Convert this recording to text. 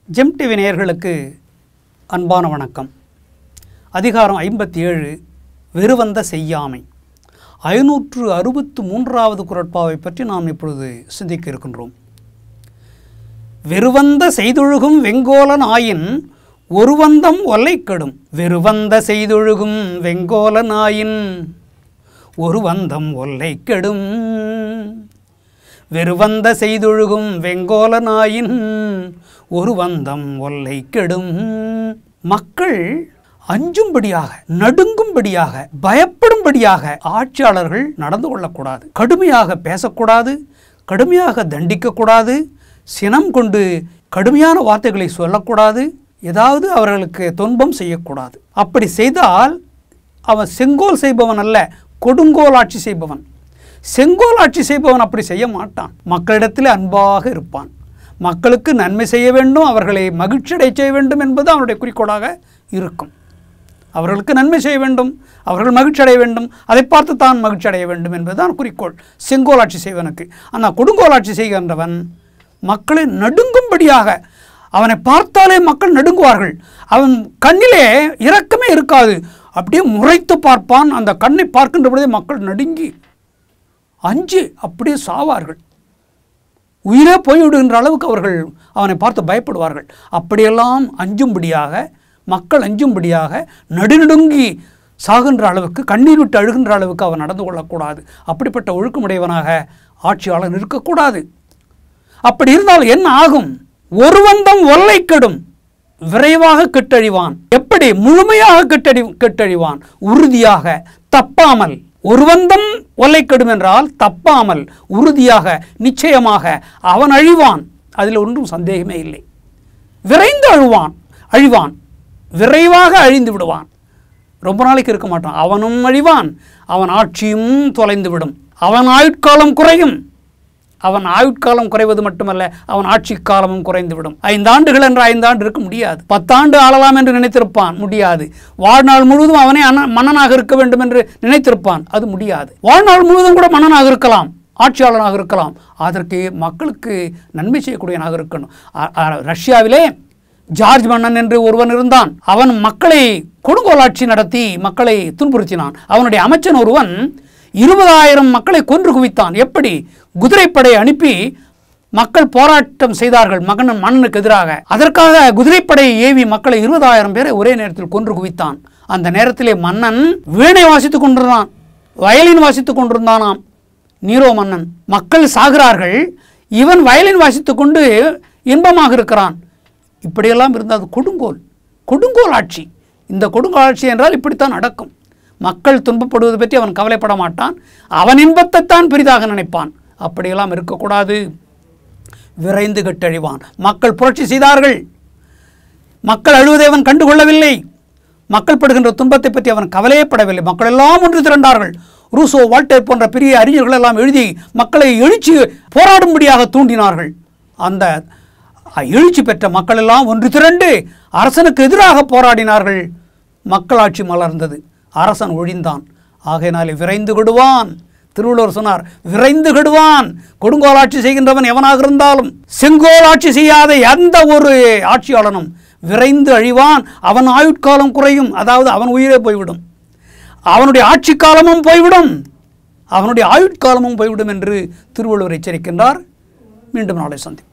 GeM TV நேயர்களுக்கு அன்பான வணக்கம் அதிகாரம் ஐம்பத்தி ஏழு வெறுவந்த செய்யாமை ஐநூற்று அறுபத்து மூன்றாவது குரட்பாவை பற்றி நாம் இப்பொழுது சிந்திக்க இருக்கின்றோம் வெறுவந்த செய்தொழுகும் வெங்கோலன் ஆயின் ஒருவந்தம் ஒல்லைக்கெடும் வெறுவந்த செய்தொழுகும் வெங்கோலன் ஆயின் ஒருவந்தம் ஒல்லைக்கெடும் வெறுவந்த செய்தொழுகும் வெங்கோலனாயின் ஒரு வந்தம் ஒல்லை கெடும் மக்கள் அஞ்சும்படியாக நடுங்கும்படியாக பயப்படும்படியாக ஆட்சியாளர்கள் நடந்து கொள்ளக்கூடாது கடுமையாக பேசக்கூடாது கடுமையாக தண்டிக்கக்கூடாது சினம் கொண்டு கடுமையான வார்த்தைகளை சொல்லக்கூடாது ஏதாவது அவர்களுக்கு துன்பம் செய்யக்கூடாது அப்படி செய்தால் அவன் செங்கோல் செய்பவன் அல்ல கொடுங்கோல் ஆட்சி செய்பவன் செங்கோல் ஆட்சி செய்பவன் அப்படி செய்ய மாட்டான் மக்களிடத்தில் அன்பாக இருப்பான் மக்களுக்கு நன்மை செய்ய வேண்டும் அவர்களை மகிழ்ச்சியடை செய்ய வேண்டும் என்பது அவனுடைய குறிக்கோளாக இருக்கும் அவர்களுக்கு நன்மை செய்ய வேண்டும் அவர்கள் மகிழ்ச்சி அடைய வேண்டும் அதை பார்த்து தான் மகிழ்ச்சி அடைய வேண்டும் என்பதுதான் குறிக்கோள் செங்கோல் ஆட்சி செய்வனுக்கு ஆனால் கொடுங்கோல் ஆட்சி செய்கின்றவன் மக்களை நடுங்கும்படியாக அவனை பார்த்தாலே மக்கள் நடுங்குவார்கள் அவன் கண்ணிலே இரக்கமே இருக்காது அப்படியே முறைத்து பார்ப்பான் அந்த கண்ணை பார்க்கின்ற பொழுதே மக்கள் நடுங்கி அஞ்சு அப்படியே சாவார்கள் உயிரே போய்விடுகின்ற அளவுக்கு அவர்கள் அவனை பார்த்து பயப்படுவார்கள் அப்படியெல்லாம் அஞ்சும்படியாக மக்கள் அஞ்சும்படியாக நடுநடுங்கி சாகின்ற அளவுக்கு கண்ணீர் விட்டு அழுகின்ற அளவுக்கு அவன் நடந்து கொள்ளக்கூடாது அப்படிப்பட்ட ஒழுக்கமுடையவனாக ஆட்சியாளன் இருக்கக்கூடாது அப்படி இருந்தால் என்ன ஆகும் ஒருவந்தம் ஒல்லை கெடும் விரைவாக கெட்டழிவான் எப்படி முழுமையாக கெட்டழி கெட்டழிவான் உறுதியாக தப்பாமல் ஒருவந்தம் ஒல்லை கெடும் என்றால் தப்பாமல் உறுதியாக நிச்சயமாக அவன் அழிவான் அதில் ஒன்றும் சந்தேகமே இல்லை விரைந்து அழுவான் அழிவான் விரைவாக அழிந்து விடுவான் ரொம்ப நாளைக்கு இருக்க மாட்டான் அவனும் அழிவான் அவன் ஆட்சியும் தொலைந்து விடும் அவன் ஆயுட்காலம் குறையும் அவன் ஆயுட்காலம் குறைவது மட்டுமல்ல அவன் ஆட்சி காலமும் குறைந்துவிடும் ஐந்தாண்டுகள் என்ற ஐந்தாண்டு இருக்க முடியாது பத்தாண்டு ஆளலாம் என்று நினைத்திருப்பான் முடியாது வாழ்நாள் முழுவதும் அவனே அண்ண மன்னனாக இருக்க வேண்டும் என்று நினைத்திருப்பான் அது முடியாது வாழ்நாள் முழுவதும் கூட மன்னனாக இருக்கலாம் ஆட்சியாளனாக இருக்கலாம் அதற்கு மக்களுக்கு நன்மை செய்யக்கூடியவனாக இருக்கணும் அ- அ- ரஷ்யாவிலே ஜார்ஜ் மன்னன் என்று ஒருவன் இருந்தான் அவன் மக்களை கொடுங்கோலாட்சி நடத்தி மக்களை துன்புறுத்தினான் அவனுடைய அமைச்சன் ஒருவன் இருபதாயிரம் மக்களை கொன்று குவித்தான் எப்படி குதிரைப்படை அனுப்பி மக்கள் போராட்டம் செய்தார்கள் மகன் மன்னனுக்கு எதிராக அதற்காக குதிரைப்படையை ஏவி மக்களை இருபதாயிரம் பேரை ஒரே நேரத்தில் கொன்று குவித்தான் அந்த நேரத்திலே மன்னன் வீணை வாசித்துக் கொண்டிருந்தான் வயலின் வாசித்துக் கொண்டிருந்தானாம் நீரோ மன்னன் மக்கள் சாகிறார்கள் இவன் வயலின் வாசித்துக் கொண்டு இன்பமாக இருக்கிறான் இப்படியெல்லாம் இருந்தது அது கொடுங்கோல் கொடுங்கோல் ஆட்சி இந்த கொடுங்கோல் ஆட்சி என்றால் இப்படித்தான் நடக்கும் மக்கள் துன்பப்படுவது பற்றி அவன் கவலைப்பட மாட்டான் அவன் இன்பத்தைத்தான் பெரிதாக நினைப்பான் அப்படியெல்லாம் இருக்கக்கூடாது விரைந்து கட்டழிவான் மக்கள் புரட்சி செய்தார்கள் மக்கள் அழுவதை அவன் கண்டுகொள்ளவில்லை மக்கள் படுகின்ற துன்பத்தை பற்றி அவன் கவலையே படவில்லை மக்கள் எல்லாம் ஒன்று திரண்டார்கள் ரூசோ வால்டர் போன்ற பெரிய அறிஞர்கள் எல்லாம் எழுதி மக்களை எழுச்சி போராடும்படியாக தூண்டினார்கள் அந்த எழுச்சி பெற்ற மக்கள் எல்லாம் ஒன்று திரண்டு அரசனுக்கு எதிராக போராடினார்கள் மக்களாட்சி மலர்ந்தது அரசன் ஒழிந்தான் ஆகையினாலே விரைந்து கெடுவான் திருவள்ளுவர் சொன்னார் விரைந்து கெடுவான் கொடுங்கோலாட்சி செய்கின்றவன் எவனாக இருந்தாலும் செங்கோல் ஆட்சி செய்யாத எந்த ஒரு ஆட்சியாளனும் விரைந்து அழிவான் அவன் ஆயுட்காலம் குறையும் அதாவது அவன் உயிரே போய்விடும் அவனுடைய ஆட்சி காலமும் போய்விடும் அவனுடைய ஆயுட்காலமும் போய்விடும் என்று திருவள்ளுவர் எச்சரிக்கின்றார் மீண்டும் நாளை சந்திப்போம்